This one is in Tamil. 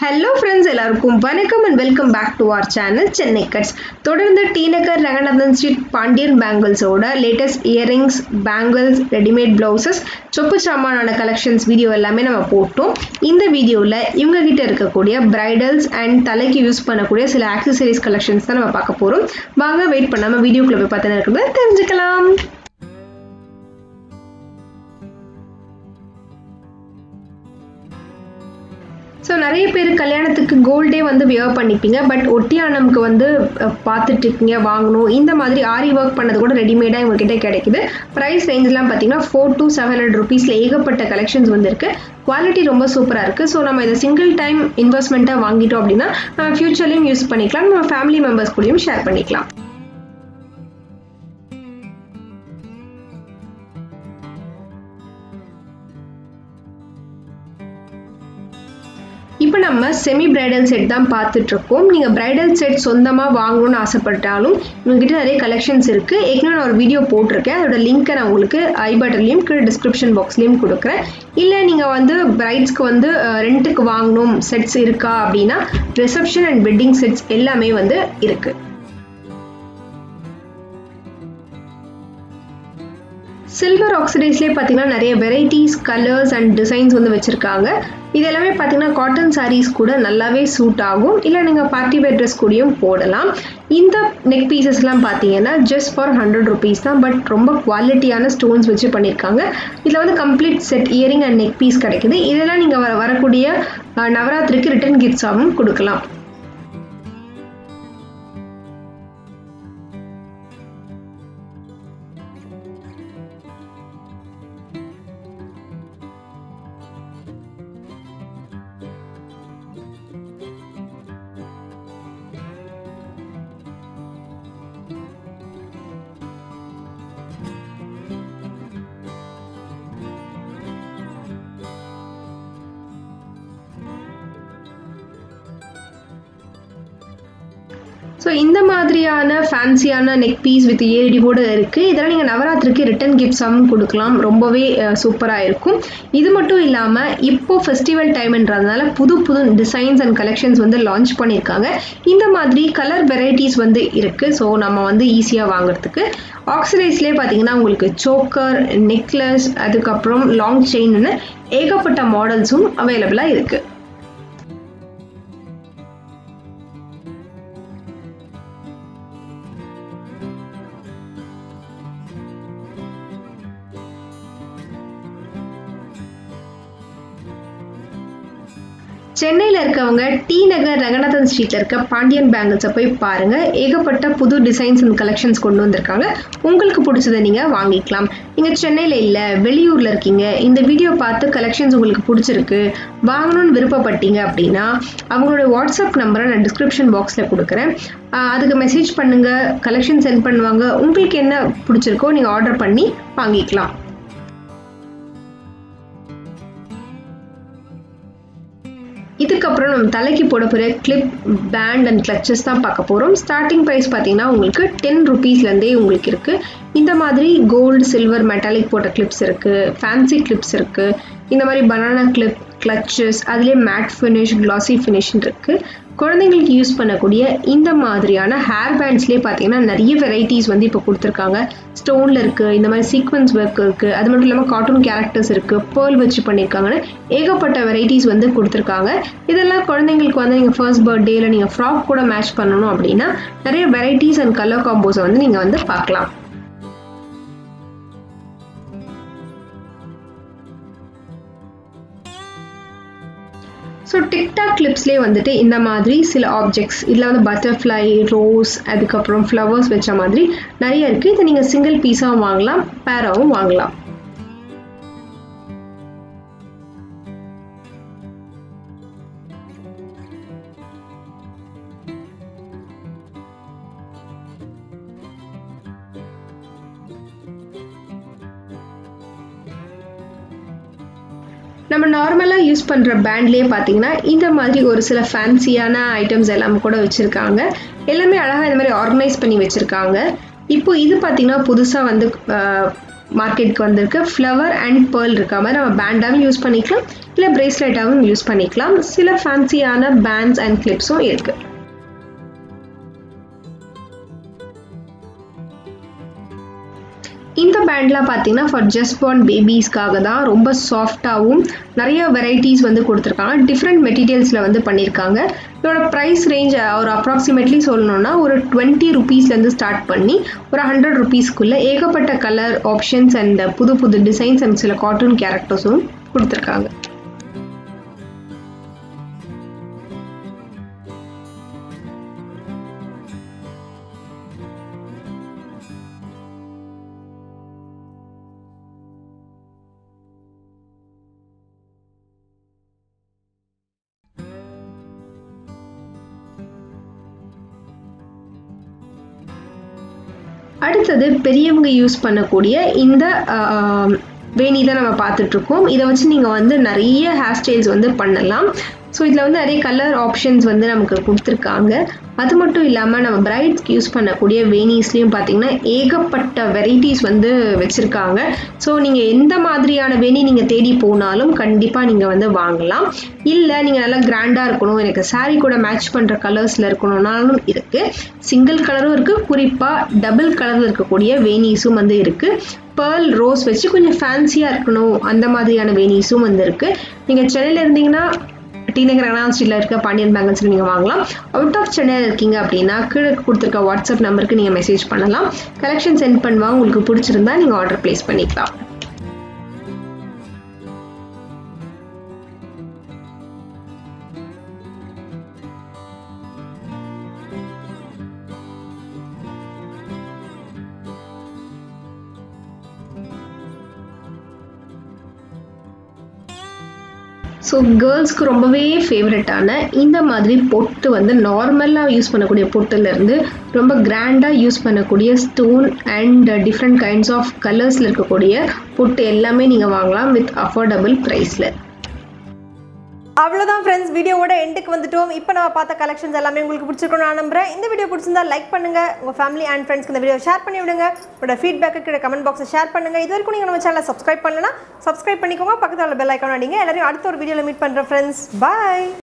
ஹலோ ஃப்ரெண்ட்ஸ் எல்லாருக்கும் வணக்கம் and welcome back to our channel Chennai cuts தொடர்ந்து டி நகர் ரங்கநாதன் ஸ்ட்ரீட் பாண்டியன் பேங்கிள்ஸோட latest earrings bangles readymade blouses சொப்பு சாமானான கலெக்ஷன்ஸ் வீடியோ எல்லாமே நம்ம போட்டோம் இந்த வீடியோவில் இவங்க கிட்ட இருக்கக்கூடிய பிரைடல்ஸ் அண்ட் தலைக்கு யூஸ் பண்ணக்கூடிய சில ஆக்சசரிஸ் கலெக்ஷன்ஸ் தான் நம்ம பார்க்க போகிறோம் வாங்க வெயிட் பண்ணாமல் வீடியோக்குள்ள போய் பார்த்தா இருக்கிறத தெரிஞ்சுக்கலாம் ஸோ நிறைய பேர் கல்யாணத்துக்கு கோல்டே வந்து வியர் பண்ணிப்பீங்க பட் ஒட்டியானம்க்கு வந்து அஹ், பார்த்துட்டு இருக்கீங்க வாங்கணும் இந்த மாதிரி ஆரி ஒர்க் பண்ணது கூட ரெடிமேடாக உங்ககிட்ட கிடைக்குது ப்ரைஸ் ரேஞ்செலாம் பார்த்தீங்கன்னா ஃபோர் to செவன் ஹண்ட்ரட் ருபீஸில் ஏகப்பட்ட கலெக்ஷன்ஸ் வந்துருக்கு குவாலிட்டி ரொம்ப சூப்பராக இருக்குது ஸோ நம்ம இதை சிங்கிள் டைம் இன்வெஸ்ட்மெண்ட்டாக வாங்கிட்டோம் அப்படின்னா நம்ம ஃப்யூச்சர்லையும் யூஸ் பண்ணிக்கலாம் நம்ம ஃபேமிலி மெம்பர்ஸ் கூடயும் ஷேர் பண்ணிக்கலாம் இப்போ நம்ம செமி பிரைடல் செட் தான் பார்த்துட்டு இருக்கோம் நீங்கள் பிரைடல் செட் சொந்தமாக வாங்கணும்னு ஆசைப்பட்டாலும் உங்ககிட்ட நிறைய கலெக்ஷன்ஸ் இருக்குது ஏற்கனவே நான் ஒரு வீடியோ போட்டிருக்கேன் அதோட லிங்க்கை நான் உங்களுக்கு ஐ பட்டன்லையும் கீழே டிஸ்கிரிப்ஷன் பாக்ஸ்லையும் கொடுக்குறேன் இல்லை நீங்கள் வந்து பிரைட்ஸ்க்கு வந்து ரெண்ட்டுக்கு வாங்கணும் செட்ஸ் இருக்கா அப்படின்னா ரிசப்ஷன் அண்ட் வெட்டிங் செட்ஸ் எல்லாமே வந்து இருக்குது சில்வர் ஆக்சிடைஸ்லேயே பார்த்தீங்கன்னா நிறைய வெரைட்டிஸ் கலர்ஸ் அண்ட் டிசைன்ஸ் வந்து வச்சுருக்காங்க இது எல்லாமே பார்த்தீங்கன்னா காட்டன் சாரீஸ் கூட நல்லாவே சூட் ஆகும் இல்லை நீங்கள் பார்ட்டி வேர் ட்ரெஸ் கூடயும் போடலாம் இந்த நெக் பீசஸ்லாம் பார்த்தீங்கன்னா ஜஸ்ட் ஃபார் ஹண்ட்ரட் ருபீஸ் தான் பட் ரொம்ப குவாலிட்டியான ஸ்டோன்ஸ் வச்சு பண்ணியிருக்காங்க இதில் வந்து complete set earring and neck piece கிடைக்குது இதெல்லாம் நீங்கள் வர வரக்கூடிய அஹ், நவராத்திரிக்கு ரிட்டர்ன் கிஃப்ட்ஸாகவும் கொடுக்கலாம் ஸோ இந்த மாதிரியான ஃபேன்சியான நெக் பீஸ் வித் ஏடி கூட இருக்குது இதெல்லாம் நீங்கள் நவராத்திரிக்கு ரிட்டன் கிஃப்ட்ஸாகவும் கொடுக்கலாம் ரொம்பவே சூப்பராக இருக்கும் இது மட்டும் இல்லாமல் இப்போ ஃபெஸ்டிவல் டைம்ன்றதுனால புது புது டிசைன்ஸ் அண்ட் கலெக்ஷன்ஸ் வந்து லான்ச் பண்ணியிருக்காங்க இந்த மாதிரி கலர் வெரைட்டிஸ் வந்து இருக்குது ஸோ நம்ம வந்து ஈஸியாக வாங்குறதுக்கு ஆக்சிடைஸ்லேயே பார்த்தீங்கன்னா உங்களுக்கு சோக்கர் நெக்லஸ் அதுக்கப்புறம் லாங் செயின்னு ஏகப்பட்ட மாடல்ஸும் அவைலபிளாக இருக்குது சென்னையில் இருக்கவங்க டி நகர் ரங்கநாதன் ஸ்ட்ரீட்டில் இருக்க பாண்டியன் பேங்கிள்ஸை போய் பாருங்கள் ஏகப்பட்ட புது டிசைன்ஸ் அண்ட் கலெக்ஷன்ஸ் கொண்டு வந்திருக்காங்க உங்களுக்கு பிடிச்சதை நீங்கள் வாங்கிக்கலாம் நீங்கள் சென்னையில் இல்லை வெளியூரில் இருக்கீங்க இந்த வீடியோ பார்த்து கலெக்ஷன்ஸ் உங்களுக்கு பிடிச்சிருக்கு வாங்கணும்னு விருப்பப்பட்டீங்க அப்படின்னா அவங்களோட வாட்ஸ்அப் நம்பரை நான் டிஸ்கிரிப்ஷன் பாக்ஸில் கொடுக்குறேன் ஆஹ் அதுக்கு மெசேஜ் பண்ணுங்கள் கலெக்ஷன் சென்ட் பண்ணுவாங்க உங்களுக்கு என்ன பிடிச்சிருக்கோ நீங்கள் ஆர்டர் பண்ணி வாங்கிக்கலாம் இதுக்கப்புறம் நம்ம தலைக்கு போட போகிற கிளிப் பேண்ட் அண்ட் கிளச்சஸ் தான் பார்க்க போகிறோம் ஸ்டார்டிங் ப்ரைஸ் பார்த்தீங்கன்னா உங்களுக்கு டென் ருபீஸ்லேருந்தே உங்களுக்கு இருக்குது இந்த மாதிரி கோல்டு சில்வர் மெட்டாலிக் போட்ட கிளிப்ஸ் இருக்குது ஃபேன்சி கிளிப்ஸ் இருக்குது இந்த மாதிரி பனானா கிளிப் கிளச்சஸ் அதுலேயே மேட் ஃபினிஷ் கிளாசி ஃபினிஷ்னு இருக்குது குழந்தைங்களுக்கு யூஸ் பண்ணக்கூடிய இந்த மாதிரியான ஹேர் பேண்ட்ஸ்லேயே பார்த்தீங்கன்னா நிறைய வெரைட்டிஸ் வந்து இப்போ கொடுத்துருக்காங்க ஸ்டோனில் இருக்குது இந்த மாதிரி சீக்வன்ஸ் ஒர்க் இருக்குது அது மட்டும் இல்லாமல் கார்ட்டூன் கேரக்டர்ஸ் இருக்குது பேர்ல் வச்சு பண்ணியிருக்காங்கன்னு ஏகப்பட்ட வெரைட்டிஸ் வந்து கொடுத்துருக்காங்க இதெல்லாம் குழந்தைங்களுக்கு வந்து நீங்கள் ஃபர்ஸ்ட் பர்த்டேயில் நீங்கள் ஃப்ராக் கூட மேட்ச் பண்ணணும் அப்படின்னா நிறைய வெரைட்டிஸ் அண்ட் கலர் காம்போஸை வந்து நீங்கள் வந்து பார்க்கலாம் ஸோ டிக்டாக் கிளிப்ஸ்லேயே வந்துட்டு இந்த மாதிரி சில ஆப்ஜெக்ட்ஸ் இதில் வந்து பட்டர்ஃப்ளை ரோஸ் அதுக்கப்புறம் ஃப்ளவர்ஸ் வச்ச மாதிரி நிறைய இருக்குது இதை நீங்கள் சிங்கிள் பீஸாகவும் வாங்கலாம் பேராகவும் வாங்கலாம் நம்ம நார்மலாக யூஸ் பண்ணுற பேண்ட்லேயே பார்த்தீங்கன்னா இந்த மாதிரி ஒரு சில ஃபேன்சியான ஐட்டம்ஸ் எல்லாம் கூட வச்சுருக்காங்க எல்லாமே அழகாக இந்த மாதிரி ஆர்கனைஸ் பண்ணி வச்சுருக்காங்க இப்போ இது பார்த்தீங்கன்னா புதுசாக வந்து மார்க்கெட்டுக்கு வந்திருக்கு ஃப்ளவர் அண்ட் பேர்ல் இருக்க மாதிரி நம்ம பேண்டாகவும் யூஸ் பண்ணிக்கலாம் இல்லை பிரேஸ்லெட்டாகவும் யூஸ் பண்ணிக்கலாம் சில ஃபேன்சியான பேண்ட்ஸ் அண்ட் கிளிப்ஸும் இருக்குது இந்த பேண்ட்லாம் பார்த்தீங்கன்னா ஃபார் ஜஸ்ட் பார்ன் பேபிஸ்க்காக தான் ரொம்ப சாஃப்டாகவும் நிறைய வெரைட்டிஸ் வந்து கொடுத்துருக்காங்க டிஃப்ரெண்ட் மெட்டீரியல்ஸில் வந்து பண்ணியிருக்காங்க இதோட ப்ரைஸ் ரேஞ்ச் ஒரு அப்ராக்சிமேட்லி சொல்லணும்னா ஒரு டுவெண்ட்டி ருபீஸ்லேருந்து ஸ்டார்ட் பண்ணி ஒரு ஹண்ட்ரட் ருபீஸ்க்குள்ளே ஏகப்பட்ட கலர் ஆப்ஷன்ஸ் அண்ட் புது புது டிசைன்ஸ் அண்ட் சில கார்ட்டூன் கேரக்டர்ஸும் கொடுத்துருக்காங்க அடுத்தது பெரியவங்க யூஸ் பண்ணக்கூடிய இந்த வேணி தான் நம்ம பார்த்துட்ருக்கோம் இதை வச்சு நீங்கள் வந்து நிறைய ஹேர் ஸ்டைல்ஸ் வந்து பண்ணலாம் ஸோ இதில் வந்து நிறைய கலர் ஆப்ஷன்ஸ் வந்து நமக்கு கொடுத்துருக்காங்க அது மட்டும் இல்லாமல் நம்ம பிரைட்ஸ்க்கு யூஸ் பண்ணக்கூடிய வேணிஸ்லேயும் பார்த்தீங்கன்னா ஏகப்பட்ட வெரைட்டிஸ் வந்து வச்சுருக்காங்க ஸோ நீங்கள் எந்த மாதிரியான வேணி நீங்கள் தேடி போனாலும் கண்டிப்பாக நீங்கள் வந்து வாங்கலாம் இல்லை நீங்கள் நல்லா கிராண்டாக இருக்கணும் எனக்கு சாரீ கூட மேட்ச் பண்ணுற கலர்ஸில் இருக்கணும்னாலும் இருக்குது சிங்கிள் கலரும் இருக்குது குறிப்பாக டபுள் கலரில் இருக்கக்கூடிய வேணிஸும் வந்து இருக்குது பேர்ல் ரோஸ் வச்சு கொஞ்சம் ஃபேன்சியாக இருக்கணும் அந்த மாதிரியான வேணிஸும் வந்து இருக்குது நீங்கள் சென்னையில் இருந்தீங்கன்னா டி நகர் அண்ணா ஸ்ட்ரீட்டில் இருக்க பாண்டியன் பேங்கல்ஸில் நீங்கள் வாங்கலாம் அவுட் ஆஃப் சென்னையில் இருக்கீங்க அப்படின்னா கீழே கொடுத்துருக்க வாட்ஸ்அப் நம்பருக்கு நீங்கள் மெசேஜ் பண்ணலாம் கலெக்ஷன் சென்ட் பண்ணுவாங்க உங்களுக்கு பிடிச்சிருந்தா நீங்கள் ஆர்டர் ப்ளேஸ் பண்ணிக்கலாம் ஸோ கேர்ள்ஸ்க்கு ரொம்பவே ஃபேவரட்டான இந்த மாதிரி பொட்டு வந்து நார்மலாக யூஸ் பண்ணக்கூடிய பொட்டுலேருந்து ரொம்ப கிராண்டாக யூஸ் பண்ணக்கூடிய stone and different kinds of கலர்ஸில் இருக்கக்கூடிய பொட்டு எல்லாமே நீங்கள் வாங்கலாம் வித் அஃபோர்டபுள் ப்ரைஸில் அவ்வளோதான் ஃப்ரெண்ட்ஸ் வீடியோவோட எண்டுக்கு வந்துட்டோம் இப்போ நம்ம பார்த்த கலெக்ஷன்ஸ் எல்லாமே உங்களுக்கு பிடிச்சிருக்கும் நான் நம்புறேன் இந்த வீடியோ பிடிச்சிருந்தா லைக் பண்ணுங்க உங்கள் ஃபேமிலி அண்ட் ஃப்ரெண்ட்ஸ்க்கு இந்த வீடியோ ஷேர் பண்ணி விடுங்க உங்களோட ஃபீட்பேக்கு கீழே கமெண்ட் பாக்ஸில் ஷேர் பண்ணுங்க இது வரைக்கும் நீங்கள் நம்ம சேனலை சப்ஸ்கிரைப் பண்ணலன்னா சப்ஸ்கிரைப் பண்ணிக்கோங்க பக்கத்தில் உள்ள பெல் ஐக்கான் அடிங்க எல்லாரையும் அடுத்த ஒரு வீடியோவில் மீட் பண்ணுறேன் ஃப்ரெண்ட்ஸ் பாய்